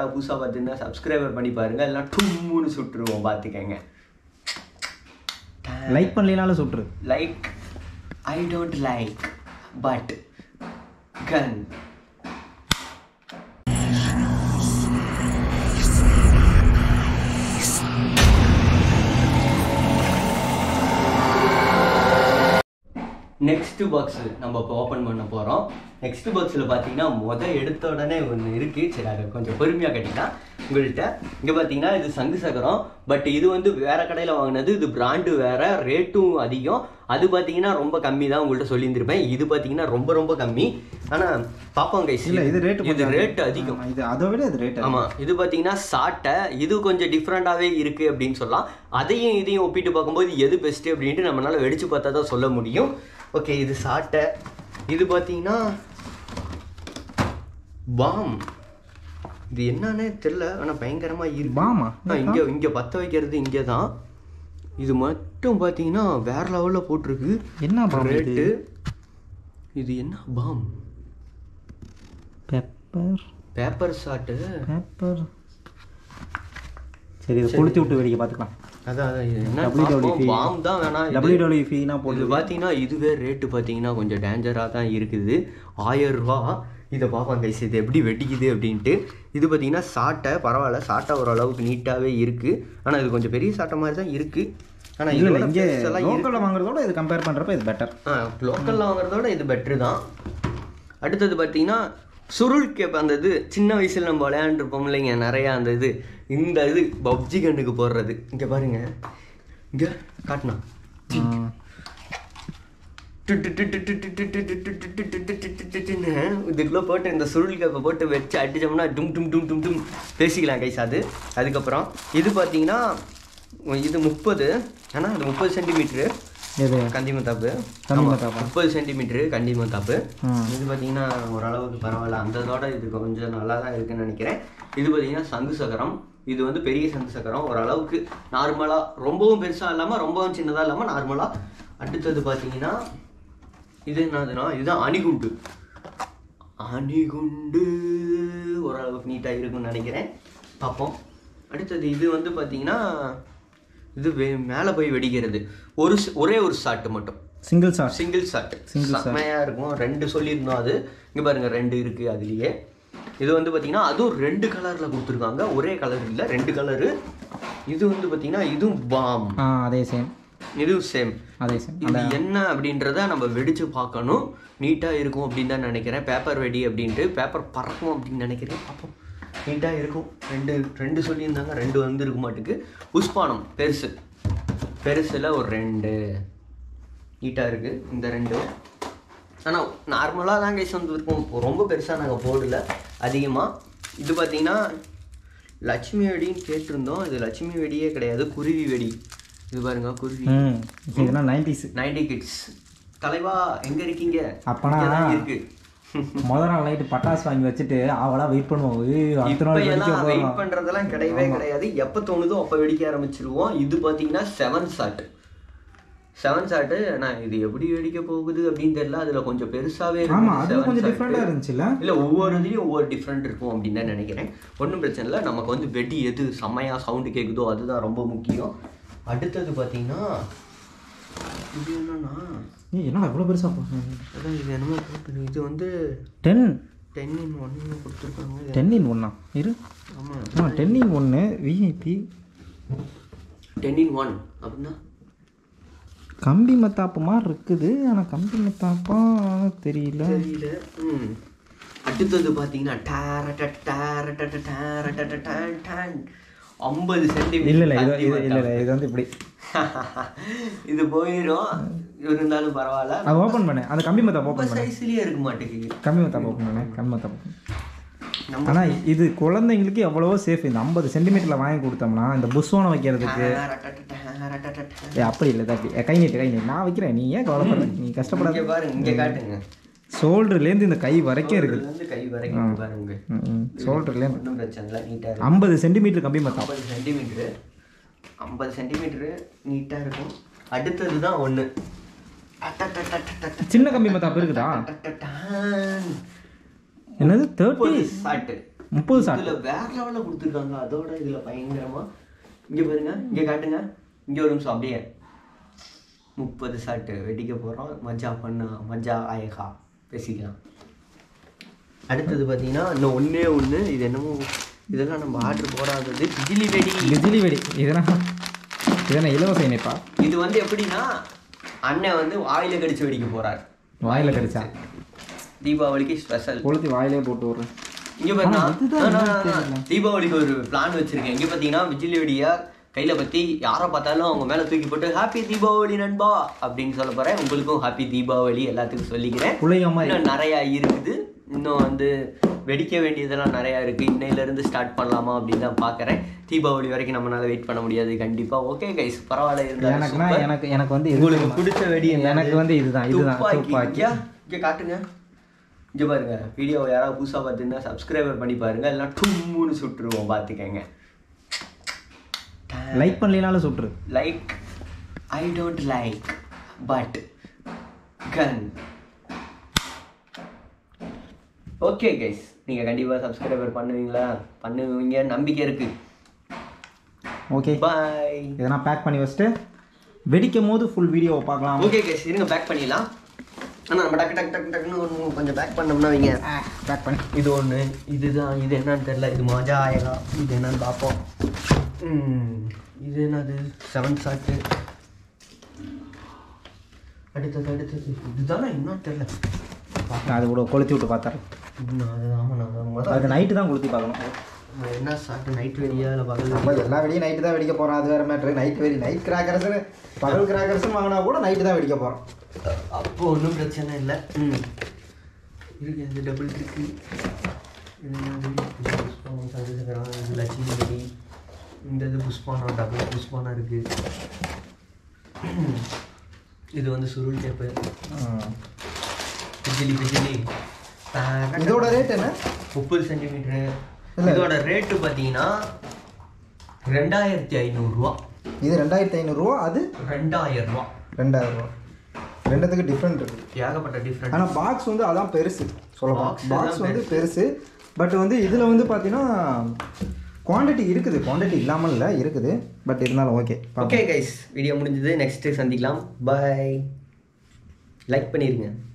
யாராவது புதுசாக பார்த்துருந்தா சப்ஸ்கிரைபர் பண்ணி பாருங்க எல்லாம் டும்முன்னு சுட்டுருவோம் பார்த்துக்கங்க லைக் பண்ணலினாலும் சுட்டுரு like I don't like but gun next box நம்ம இப்போ ஓப்பன் பண்ண போகிறோம் நெக்ஸ்ட் பாக்ஸில் பார்த்தீங்கன்னா முத எடுத்த உடனே ஒன்று இருக்குது சரி அதை கொஞ்சம் பொறுமையாக கட்டிக்கலாம் உங்கள்கிட்ட இங்கே பார்த்தீங்கன்னா இது சங்கு சக்கரம் பட் இது வந்து வேற கடையில் வாங்கினது இது பிராண்டு வேற ரேட்டும் அதிகம் அது பார்த்தீங்கன்னா ரொம்ப கம்மி தான் உங்கள்கிட்ட சொல்லியிருந்திருப்பேன் இது பார்த்தீங்கன்னா ரொம்ப ரொம்ப கம்மி ஆனால் பார்ப்போம் கைஸ் இல்ல இது ரேட் இது ரேட் அதிகம் இது அதை விட இது ரேட் ஆமா இது பாத்தீங்கன்னா சாட்டை இது கொஞ்சம் டிஃப்ரெண்டாவே இருக்கு அப்படின்னு சொல்லலாம் அதையும் இதையும் ஒப்பிட்டு பார்க்கும்போது எது பெஸ்ட் அப்படின்ட்டு நம்மளால வெடிச்சு பார்த்தா தான் சொல்ல முடியும் ஓகே இது சாட்டை இது பாத்தீங்கன்னா பாம் இது என்னன்னே தெரியல ஆனா பயங்கரமா இருக்கு பாமா ஆ, இங்க இங்க பத்த வைக்கிறது இங்கே தான் இது மட்டும் பாத்தீங்கன்னா வேற லெவல்ல போட்டிருக்கு என்ன பாம் இது ரேட்டு இது என்ன bomb pepper paper shot pepper சரி இதை கொளுத்தி விட்டு வேடிக்கை பார்த்துக்கலாம் அதான் அதான் இது என்ன WWF. பார்ப்போம். பாம் தான் வேணாம் இது- டபிள்யூ ஃபீனா இது போட்டு பார்த்தீங்கன்னா இதுவே ரேட்டு பார்த்தீங்கன்னா கொஞ்சம் டேஞ்சராக தான் இருக்குது ஆயிரம் ரூபா இதை பார்ப்பாங்க கைஸ் இது எப்படி வெடிக்குது அப்படின்ட்டு இது பார்த்தீங்கன்னா சாட்டை பரவாயில்ல சாட்டை ஓரளவுக்கு நீட்டாகவே இருக்குது ஆனால் இது கொஞ்சம் பெரிய சாட்டை மாதிரி தான் இருக்குது ஆனால் இல்லை இதோட இல்லை இங்கே price எல்லாம் இருக்கு. லோக்கலில் வாங்குறதோட இது கம்பேர் பண்ணுறப்ப இது பெட்டர் ஆ லோக்கலில் வாங்குறதோட இது பெட்ரு தான் அடுத்தது பார்த்தீங்கன்னா சுருள் கேப் அந்த இது சின்ன வயசில் நம்ம விளையாண்டுருப்போம் இல்லைங்க நிறையா அந்த இது இந்த இது பப்ஜி கண்ணுக்கு போடுறது இங்கே பாருங்க இங்கே காட்டினா இதுக்குள்ளே போட்டு இந்த சுருள் கேப்பை போட்டு வச்சு அடிச்சோம்னா டும் டும் டும் டும் டும் பேசிக்கலாம் கைஸ் அது அதுக்கப்புறம் இது பார்த்தீங்கன்னா இது முப்பது ஆனால் அது முப்பது சென்டிமீட்ரு இது கந்திமத்தாப்பு கந்திமத்தாப்பா? முப்பது சென்டிமீட்ரு கண்டிமத்தாப்பு ம். இது பார்த்தீங்கன்னா ஓரளவுக்கு பரவாயில்ல அந்த இதோட இது கொஞ்சம் நல்லா தான் இருக்குன்னு நினைக்கிறேன் இது பார்த்தீங்கன்னா சங்கு சக்கரம் இது வந்து பெரிய சங்கு சக்கரம் ஓரளவுக்கு நார்மலாக ரொம்பவும் பெருசாக இல்லாமல் ரொம்பவும் சின்னதாக இல்லாமல் நார்மலாக அடுத்தது பார்த்தீங்கன்னா இது என்னதுன்னா இதுதான் அணிகுண்டு அணிகுண்டு ஓரளவுக்கு நீட்டாக இருக்கும்னு நினைக்கிறேன் பார்ப்போம் அடுத்தது இது வந்து பார்த்தீங்கன்னா இது வே மேலே போய் வெடிக்கிறது ஒரு ஸ்- ஒரே ஒரு ஷாட்டு மட்டும் single shot single shot Single shot. செம்மையாக இருக்கும் ரெண்டு சொல்லியிருந்தோம் அது இங்கே பாருங்க ரெண்டு இருக்குது அதுலேயே இது வந்து பார்த்தீங்கன்னா அதுவும் ரெண்டு கலரில் கொடுத்துருக்காங்க ஒரே கலர் இல்லை ரெண்டு கலரு இது வந்து பார்த்தீங்கன்னா இதுவும் பாம் ஆ அதே சேம் இதுவும் சேம் அதே சேம் இது என்ன அப்படின்றத நம்ம வெடிச்சு பார்க்கணும் நீட்டாக இருக்கும் அப்படின்னு தான் நினைக்கிறேன் பேப்பர் வெடி அப்படின்ட்டு பேப்பர் பறக்கும் அப்படின்னு நினைக்கிறேன் பார்ப்போம் நீட்டாக இருக்கும் ரெண்டு ரெண்டு சொல்லியிருந்தாங்க ரெண்டு வந்து இருக்க மாட்டுக்கு புஷ்பானம் பெருசு பெருசில் ஒரு ரெண்டு நீட்டாக இருக்குது இந்த ரெண்டும் ஆனால் நார்மலாக தான் கைஸ் வந்து இருக்கும் ரொம்ப பெருசாக நாங்கள் போடல அதிகமாக இது பார்த்தீங்கன்னா லட்சுமி வெடின்னு கேட்டிருந்தோம் இது லட்சுமி வெடியே கிடையாது குருவி வெடி இது பாருங்க குருவி ம் இதெல்லாம் நைன்டிஸ் நைன்டி கிட்ஸ் தலைவா எங்க இருக்கீங்க அப்பனா இங்கதான் இருக்கு முத நாள் நைட்டு பட்டாசு வாங்கி வச்சுட்டு அவளா வெயிட் பண்ணுவோம் ஏய், அடுத்த இப்ப நாள் வெடிக்க எல்லாம் வெயிட் போறோம் பண்றதெல்லாம் கிடையவே கிடையாது எப்ப தோணுதோ அப்ப வெடிக்க ஆரம்பிச்சிருவோம் இது பாத்தீங்கன்னா செவன் ஷாட் செவன் ஷாட்டு நான் இது எப்படி வெடிக்க போகுது அப்படின்னு தெரியல அதுல கொஞ்சம் பெருசாவே ஆமா இருந்துச்சு அது seven கொஞ்சம் shot. டிஃப்ரெண்டா இருந்துச்சுல்ல இல்ல ஒவ்வொரு இதுலயும் ஒவ்வொரு டிஃப்ரெண்ட் இருக்கும் அப்படின்னு தான் நினைக்கிறேன் ஒன்றும் பிரச்சனை இல்லை நமக்கு வந்து வெடி எது செம்மையா சவுண்டு கேக்குதோ அதுதான் ரொம்ப முக்கியம் அடுத்தது பாத்தீங்கன்னா இது என்னன்னா ஏய், என்னடா இவ்வளவு பெருசா போடுறாங்க அதான் இது என்னமோ போட்டு இது வந்து டென் டென் இன் ஒன்னு கொடுத்துருக்காங்க டென் இன் ஒன்னா இரு ஆமா ஆ டென் இன் ஒன்று விஐபி டென் இன் ஒன் அப்படின்னா கம்பி மத்தாப்பு மாதிரி இருக்குது ஆனால் கம்பி மத்தாப்பா தெரியல தெரியல ம் அடுத்தது பார்த்தீங்கன்னா டேரட்ட டேரட்ட டேரட்ட டேன் டேன் ஐம்பது சென்டிமீட்டர் இல்லை இல்லை இது இது இல்லை இல்லை இது வந்து இப்படி இது போயிடும் இருந்தாலும் பரவாயில்ல அது ஓப்பன் பண்ணு அந்த கம்பி மத்தாப்பு ரொம்ப ஓப்பன் பண்ணு சைஸ்லயே இருக்க மாட்டேங்குது கம்பி மத்தாப்பு ஓப்பன் பண்ணு கம்பி மத்தாப்பு நம்ம ஆனால் இது குழந்தைங்களுக்கு எவ்வளவோ சேஃப் இந்த ஐம்பது சென்டிமீட்டரில் வாங்கி கொடுத்தோம்னா இந்த புஷ்வானம் வைக்கிறதுக்கு ஏ அப்படி இல்லை தப்பி ஏ, கை நீட்டு கை நீட்டு நான் வைக்கிறேன் நீ ஏன் கவலைப்படுற நீ கஷ்டப்படாத இங்க பாருங்க இங்க காட்டுங்க ஷோல்டர்லேருந்து இந்த கை வரைக்கும் இருக்குது இதுல இருந்து கை வரைக்கும் பாருங்க ஷோல்டர்லேருந்து ஒன்றும் பிரச்சனை இல்லை நீட்டா இருக்கு ஐம்பது சென்டிமீட்டர் கம்பி மத்தாப்பு ஐம்பது சென்டிமீட்ரு ஐம்பது சென்டிமீட்ரு நீட்டாக இருக்கும் அடுத்தது தான் ஒன்று சின்ன கம்பி மத்தாப்பு இருக்குதா என்னது தேர்ட்டி சாட்டு முப்பது ஷாட் இதுல வேற லெவல்ல கொடுத்துருக்காங்க அதோட இதுல பயங்கரமா இங்க பாருங்க இங்க காட்டுங்க இங்க ஒரு நிமிஷம் அப்படியே முப்பது ஷாட்டு வெடிக்க போறோம் மஜா பண்ணா மஜா ஆயகா பேசிக்கலாம் அடுத்தது பார்த்தீங்கன்னா இன்னும் ஒண்ணே ஒண்ணு இது என்னமோ இதெல்லாம் நம்ம ஆர்டர் போடாதது பிஜிலி வெடி பிஜிலி வெடி இதெல்லாம் இதெல்லாம் இலவச இணைப்பா இது வந்து எப்படின்னா அண்ணன் வந்து வாயில கடிச்சு வெடிக்க போறார் வாயில கடிச்சா தீபாவளிக்கு ஸ்பெஷல் கொளுத்தி வாயிலே போட்டு விடுறேன் இங்க பாருங்க ஆனா இதுதான் நான், நான், எனக்கு நான், தெரியல. தீபாவளிக்கு ஒரு பிளான் வச்சிருக்கேன் இங்க பாத்தீங்கன்னா விஜிலி வெடியா கையில பத்தி யாரை பார்த்தாலும் அவங்க மேல தூக்கி போட்டு ஹாப்பி தீபாவளி நண்பா அப்படின்னு சொல்ல போறேன் உங்களுக்கும் ஹாப்பி தீபாவளி எல்லாத்துக்கும் சொல்லிக்கிறேன் புள்ளைங்க மாதிரி இன்னும் நிறைய இருக்குது இன்னும் வந்து வெடிக்க வேண்டியதெல்லாம் நிறைய இருக்கு இன்னையில இருந்து ஸ்டார்ட் பண்ணலாமா அப்படின்னு தான் பாக்குறேன் தீபாவளி வரைக்கும் நம்மளால வெயிட் பண்ண முடியாது கண்டிப்பா ஓகே கைஸ் பரவாயில்ல இருந்தாலும் எனக்குன்னா super. எனக்கு எனக்கு வந்து இது உங்களுக்கு தெரியுமா? பிடிச்ச வெடி என்னது? எனக்கு வந்து இதுதான் இதுதான் துப்பாக்கி துப்பாக்கி இங்க இங்க காட்டுங்க இங்க பாருங்க வீடியோவை யாராவது புதுசா பார்த்துருந்தா சப்ஸ்கிரைபர் பண்ணி பாருங்க எல்லாம் டும்முன்னு சுட்டுருவோம் பார்த்துக்கங்க லைக் பண்ணலினாலும் சுட்டுரு like I don't like but gun okay guys நீங்க கண்டிப்பா சப்ஸ்கிரைபர் பண்ணுவீங்களா பண்ணுவீங்க நம்பிக்கை இருக்கு ஓகே பாய் இதெல்லாம் பேக் பண்ணி வச்சுட்டு வெடிக்கும் போது ஃபுல் வீடியோவை பார்க்கலாம் ஓகே கைஸ் இருங்க பேக் பண்ணிடலாம் ஆனா நம்ம டக்கு டக்கு டக்கு டக்குன்னு ஒன்று கொஞ்சம் பேக் பண்ணோம்னா வைங்க பேக் பண்ணி இது ஒன்று இதுதான் இது என்னன்னு தெரியல இது மஜா ஆயகா இது என்னன்னு பார்ப்போம் ம், இது என்னது செவன் ஷாட்டு அடுத்தது அடுத்தது இதுதானே இன்னும் தெரியல நான் அது கூட கொளுத்தி விட்டு பார்த்தேன் இன்னும் அது ஆமாம் நான் முதல்ல அதுக்கு நைட்டு தான் கொளுத்தி பார்க்கணும் நம்ம என்ன ஷாட்டு நைட் வெடியா இல்லை பகல் நம்ம எல்லா வெடியும் நைட்டு தான் வெடிக்க போகிறோம் அது வேறு மேட்ரு நைட் வெடி நைட் கிராக்கர்ஸ்னு பகல் கிராக்கர்ஸ்னு வாங்கினா கூட நைட்டு தான் வெடிக்க போகிறோம் அப்போ ஒன்றும் பிரச்சனை இல்லை ம் இருக்கு இது டபுள் இருக்கு இது என்னது? இது புஷ்பானம், சதுசகரம், இது லட்சுமி வெடி இந்த இது புஷ்பானம் டபுள் புஷ்பானம் இருக்கு இது வந்து சுருள் டேப்பு பிஜிலி பிஜிலி இதோட ரேட் என்ன முப்பது சென்டிமீட்டரு இதோட ரேட்டு பார்த்தீங்கன்னா ரெண்டாயிரத்தி ஐநூறுரூவா இது ரெண்டாயிரத்தி ஐநூறுரூவா அது ரெண்டாயிரம் ரூபா ரெண்டாயிரம் ரூபா ரெண்டுத்துக்கு டிஃப்ரெண்ட் இருக்குது ஏகப்பட்ட டிஃப்ரெண்ட் ஆனால் பாக்ஸ் வந்து அதான் பெருசு சொல்லலாம் Box பாக்ஸ் தான் வந்து பெருசு பட் வந்து இதில் வந்து பார்த்தீங்கன்னா குவாண்டிட்டி இருக்குது குவாண்டிட்டி இல்லாமல் இல்லை இருக்குது பட் இருந்தாலும் ஓகே ஓகே கைஸ் வீடியோ முடிஞ்சது நெக்ஸ்ட்டு சந்திக்கலாம் பை லைக் பண்ணிடுங்க